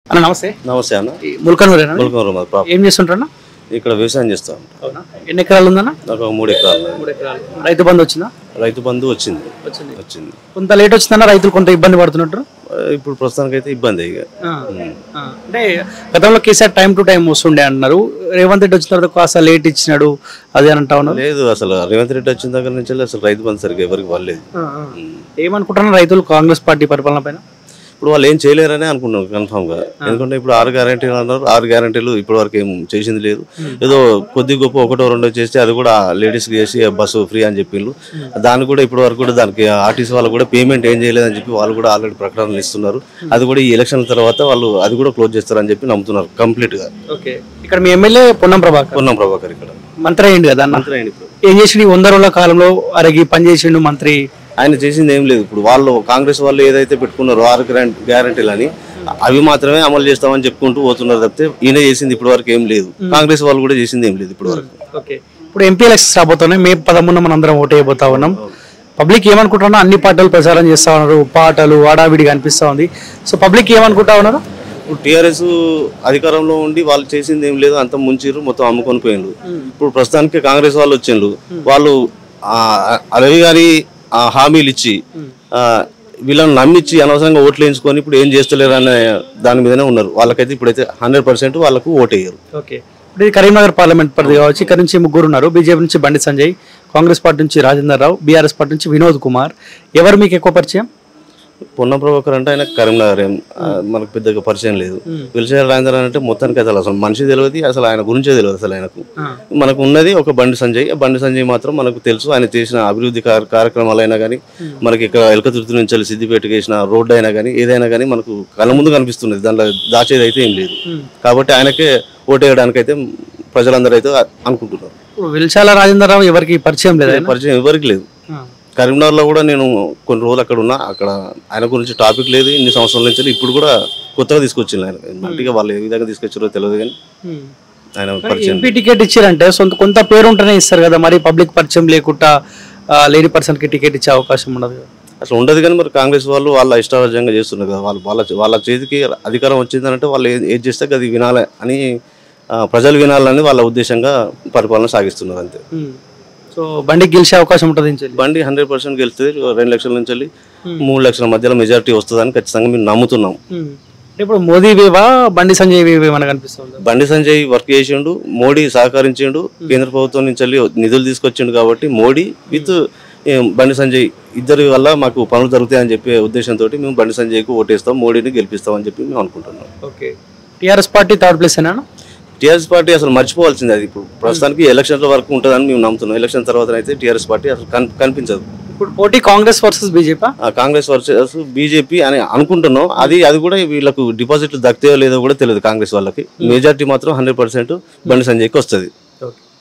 అన్న నమస్తే నమస్తే అన్న ఈ ముల్కనూరేనా ములకూరు మాది ప్రాపర్ ఏం చేస్తుంటారన్న ఇక్కడ వ్యవసాయం చేస్తాం అవునా ఎన్ని ఎకరాలు ఉందన్న నాకు ఒక మూడు ఎకరాలు ఉన్నాయి. మూడు ఎకరాలు రైతు బంధు వచ్చిందా రైతు బంధు వచ్చింది వచ్చింది వచ్చింది కొంత లేట్ వచ్చిందన్న రైతులు కొంత ఇబ్బంది పడుతున్నట్టు ఆ, ఇప్పుడు ప్రస్తుతానికి అయితే ఇబ్బంది ఇక అంటే గతంలో కేసీఆర్ టైం టు టైం వస్తుండే అంటున్నారు రేవంత్ రెడ్డి వచ్చిన తర్వాత కాస్త లేట్ ఇచ్చినాడు అది అని అంటా ఉన్నారు లేదు అసలు రేవంత్ రెడ్డి వచ్చిన దగ్గర నుంచి వెళ్ళి అసలు రైతు బంధు సరిగ్గా ఎవరికి వాళ్ళలేదు ఏమనుకుంటున్నారు రైతులు కాంగ్రెస్ పార్టీ పరిపాలన పైన ఇప్పుడు వాళ్ళు ఏం చేయలేరని అనుకున్నాం కన్ఫామ్ గా ఎందుకంటే ఇప్పుడు ఆరు గ్యారంటీలు అన్నారు ఆరు గ్యారంటీలు ఇప్పటి వరకు ఏం చేసింది లేదు ఏదో కొద్ది గొప్ప ఒకటో రెండో చేస్తే అది కూడా లేడీస్ కి చేసి బస్సు ఫ్రీ అని చెప్పిండ్రు దాన్ని కూడా ఇప్పటి వరకు కూడా దానికి ఆర్టీసీ వాళ్ళు కూడా పేమెంట్ ఏం చేయలేదని చెప్పి వాళ్ళు కూడా ఆల్రెడీ ప్రకటనలు ఇస్తున్నారు అది కూడా ఈ ఎలక్షన్ తర్వాత వాళ్ళు అది కూడా క్లోజ్ చేస్తారని చెప్పి నమ్ముతున్నారు కంప్లీట్ గా ఓకే ఇక్కడ మీ ఎమ్మెల్యే పొన్నం ప్రభాకర్ పొన్నం ప్రభాకర్ ఇక్కడ మంత్రి అయ్యిండు కదా అన్న మంత్రి అయింది ఇప్పుడు ఏం చేసిండు ఈ వంద రోజుల కాలంలో అరగి పని చేసిండు మంత్రి ఆయన చేసింది ఏం లేదు ఇప్పుడు వాళ్ళు కాంగ్రెస్ వాళ్ళు ఏదైతే పెట్టుకున్నారో ఆరు గ్యారంటీలు అని అవి మాత్రమే అమలు చేస్తామని చెప్పుకుంటూ పోతున్నారు తప్పితే ఈయన చేసింది ఇప్పటి వరకు ఏం లేదు కాంగ్రెస్ వాళ్ళు కూడా చేసింది ఏం లేదు ఇప్పటి వరకు ఓకే ఇప్పుడు ఎంపీ ఎలక్షన్స్ రాబోతున్నాయి మే పదమూడున మనం అందరం ఓటు వేయబోతా ఉన్నాం పబ్లిక్ ఏమనుకుంటున్నా అన్ని పార్టీలు ప్రచారం చేస్తా ఉన్నారు పాటలు హడావిడిగా అనిపిస్తా ఉంది సో పబ్లిక్ ఏమనుకుంటా ఉన్నారు ఇప్పుడు టీఆర్ఎస్ అధికారంలో ఉండి వాళ్ళు చేసింది ఏం లేదు అంత ముంచిర్రు మొత్తం అమ్ముకొని పోయిండ్రు ఇప్పుడు ప్రస్తుతానికి కాంగ్రెస్ వాళ్ళు వచ్చిండ్రు వాళ్ళు ఆ, రవి గారి ఆ, హామీలు ఇచ్చి ఆ, వీళ్ళని నమ్మించి అనవసరంగా ఓట్లు వేయించుకొని ఇప్పుడు ఏం చేస్తలేరు అనే దాని మీదనే ఉన్నారు వాళ్ళకైతే ఇప్పుడైతే హండ్రెడ్ పర్సెంట్ వాళ్ళకు ఓటు వేయరు ఓకే ఇప్పుడు ఇది కరీంనగర్ పార్లమెంట్ పరిధి కావచ్చు ఇక్కడ నుంచి ముగ్గురు ఉన్నారు బీజేపీ నుంచి బండి సంజయ్ కాంగ్రెస్ పార్టీ నుంచి రాజేందర్ రావు బీఆర్ఎస్ పార్టీ నుంచి వినోద్ కుమార్ ఎవరు మీకు ఎక్కువ పరిచయం పొన్న ప్రభాకర్ అంటే ఆయన కరీంనగర్ ఏం ఆ, మనకు పెద్దగా పరిచయం లేదు విల్సేర్ రాజేంద్ర అంటే మొత్తానికి అసలు అసలు మనిషి తెలియదు అసలు ఆయన గురించే తెలియదు అసలు ఆయనకు మనకు ఉన్నది ఒక బండి సంజయ్ ఆ బండి సంజయ్ మాత్రం మనకు తెలుసు ఆయన చేసిన అభివృద్ధి కార్- కార్యక్రమాలు అయినా కానీ మనకి ఇక్కడ ఎలకతుర్తి నుంచి వెళ్ళి సిద్దిపేటకి వేసిన రోడ్డు అయినా కానీ ఏదైనా కానీ మనకు కళ్ళ ముందు కనిపిస్తున్నది దాంట్లో దాచేది అయితే ఏం లేదు కాబట్టి ఆయనకే ఓటేయడానికైతే ప్రజలందరూ అయితే అనుకుంటున్నారు ఇప్పుడు విల్శాల రాజేందర్ రావు ఎవరికి పరిచయం లేదా ఆయన? పరిచయం ఎవరికి లేదు ఆ. కరీంనగర్లో కూడా నేను కొన్ని రోజులు అక్కడ ఉన్నా అక్కడ ఆయన గురించి టాపిక్ లేదు ఇన్ని సంవత్సరాల నుంచి ఇప్పుడు కూడా కొత్తగా తీసుకొచ్చింది ఆయన మట్టిగా వాళ్ళు ఏ విధంగా తీసుకొచ్చారో తెలియదు కానీ ఉమ్. ఆయన పరిచయం ఎంపీ టికెట్ ఇచ్చారంటే సొంత కొంత పేరు ఉంటేనే ఇస్తారు కదా మరి పబ్లిక్ పరిచయం లేకుండా ఆ, లేని పర్సన్ కి టికెట్ ఇచ్చే అవకాశం ఉండదు కదా అసలు ఉండదు కానీ మరి కాంగ్రెస్ వాళ్ళు వాళ్ళ ఇష్టారాజ్యంగా చేస్తున్నారు కదా వాళ్ళు వాళ్ళ వాళ్ళ చేతికి అధికారం వచ్చిందంటే వాళ్ళు ఏ- ఏది చేస్తే అది వినాలి అని ఆ, ప్రజలు వినాలని వాళ్ళ ఉద్దేశంగా పరిపాలన సాగిస్తున్నారు అంతే ఉమ్. సో బండికి గెలిచే అవకాశం ఉంటుంది నుంచి బండి హండ్రెడ్ పర్సెంట్ గెలుస్తుంది రెండు లక్షల నుంచి వెళ్ళి మూడు లక్షల మధ్యలో మెజారిటీ వస్తుందని ఖచ్చితంగా మేము నమ్ముతున్నాం ఇప్పుడు మోదీ వేవా బండి సంజయ్ వేవ్ ఏమైనా కనిపిస్తుంది బండి సంజయ్ వర్క్ చేసిండు మోడీ సహకరించిండు కేంద్ర ప్రభుత్వం నుంచి వెళ్ళి నిధులు తీసుకొచ్చిండు కాబట్టి మోడీ విత్ బండి సంజయ్ ఇద్దరి వల్ల మాకు పనులు జరుగుతాయని చెప్పే ఉద్దేశంతో మేము బండి సంజయ్కు ఓటేస్తాం మోడీని గెలిపిస్తాం అని చెప్పి మేము అనుకుంటున్నాం okay TRS party third place ఏనా టీఆర్ఎస్ పార్టీ అసలు మర్చిపోవాల్సింది అది ఇప్పుడు ప్రస్తుతానికి ఎలక్షన్ల వరకు ఉంటుందని మేము నమ్ముతున్నాం ఎలక్షన్ తర్వాత అయితే టీఆర్ఎస్ పార్టీ అసలు కన్- కనిపించదు ఇప్పుడు పోటీ కాంగ్రెస్ వర్సెస్ బీజేపీ ఆ కాంగ్రెస్ వర్సెస్ బీజేపీ అని అనుకుంటున్నాం అది అది కూడా వీళ్ళకు డిపాజిట్లు దక్కుతాయో లేదో కూడా తెలియదు కాంగ్రెస్ వాళ్ళకి మెజార్టీ మాత్రం హండ్రెడ్ పర్సెంట్ బండి సంజయ్కి వస్తుంది